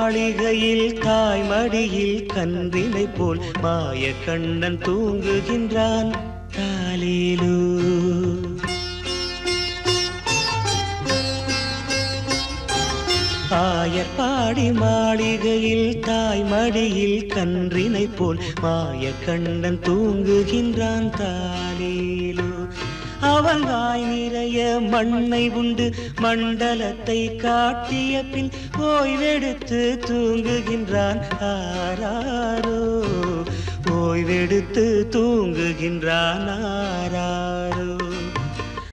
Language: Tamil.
மாளிகையில் தாய் மடியில் கன்றினை போல் மாய கண்ணன் தூங்குகின்றான் தாலேலோ ஆயர்பாடி மாளிகையில் தாய் மடியில் கன்றினை போல் மாய கண்ணன் தூங்குகின்றான் தாலேலோ அவன் வாய் நிறைய மண்ணை உண்டு மண்டலத்தை காட்டிய பின் ஓய்வெடுத்து தூங்குகின்றான் ஆராரோ ஓய்வெடுத்து தூங்குகின்றான் ஆராரோ